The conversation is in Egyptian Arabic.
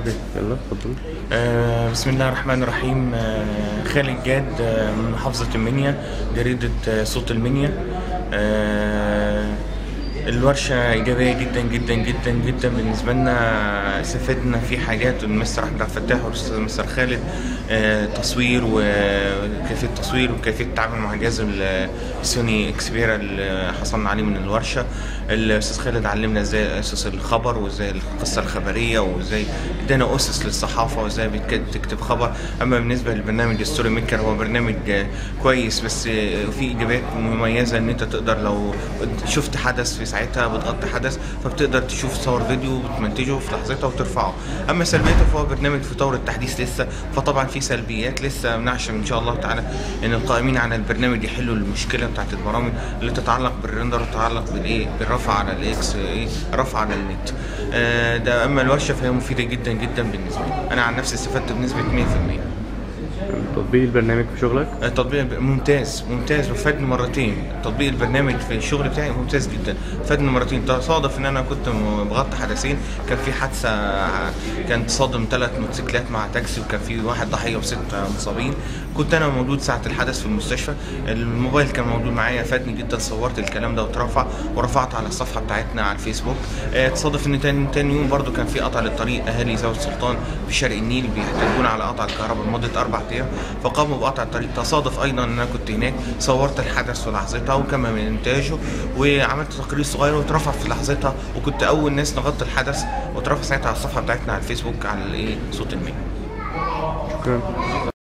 اوكي يلا اتفضل آه، بسم الله الرحمن الرحيم آه، خالد جاد آه، من محافظة المنيا جريدة آه، صوت المنيا آه، الورشة إيجابية جدا جدا جدا جدا بالنسبة لنا استفدنا في حاجات من مستر أحمد عبد الفتاح والأستاذ مستر خالد آه، تصوير وكيفية تصوير وكيفية التعامل مع جهاز ال- السوني اكسبيرا اللي حصلنا عليه من الورشة الأستاذ خالد علمنا ازاي أسس الخبر وازاي القصة الخبرية وازاي ادانا أسس للصحافة وازاي بتك- تكتب خبر أما بالنسبة للبرنامج ستوري ميكر هو برنامج آه، كويس بس آه، في إيجابيات مميزة إن أنت تقدر لو شفت حدث في ساعتها بتغطي حدث فبتقدر تشوف صور فيديو وتمنتجه في لحظتها وترفعه أما سلبياته فهو برنامج في طور التحديث لسه فطبعا في سلبيات لسه بنعشم إن شاء الله تعالى إن القائمين على البرنامج يحلوا المشكلة بتاعت البرامج اللي تتعلق بالريندر وتتعلق بالإيه بالرفع على الإكس إيه رفع على النت آه، ده أما الورشة فهي مفيدة جدا جدا بالنسبة لي أنا عن نفسي استفدت بنسبة 100% تطبيق البرنامج في شغلك التطبيق ممتاز ممتاز وفادني مرتين تطبيق البرنامج في الشغل بتاعي ممتاز جدا فادني مرتين تصادف ان انا كنت م- بغطي حدثين كان في حادثه كان تصادم ثلاث موتوسيكلات مع تاكسي وكان في واحد ضحيه وست مصابين كنت انا موجود ساعه الحدث في المستشفى الموبايل كان موجود معايا فادني جدا صورت الكلام ده واترفع ورفعت على الصفحه بتاعتنا على الفيسبوك آه، تصادف ان تاني, تاني يوم برضو كان في قطع للطريق اهالي زاويه السلطان في شرق النيل بيحتاجون على قطع الكهرباء لمده اربع ايام فقاموا بقطع الطريق تصادف ايضا ان انا كنت هناك صورت الحدث في لحظتها وكمان من انتاجه وعملت تقرير صغير واترفع في لحظتها وكنت اول ناس نغطي الحدث واترفع ساعتها على الصفحه بتاعتنا على الفيسبوك على الايه صوت المين شكرا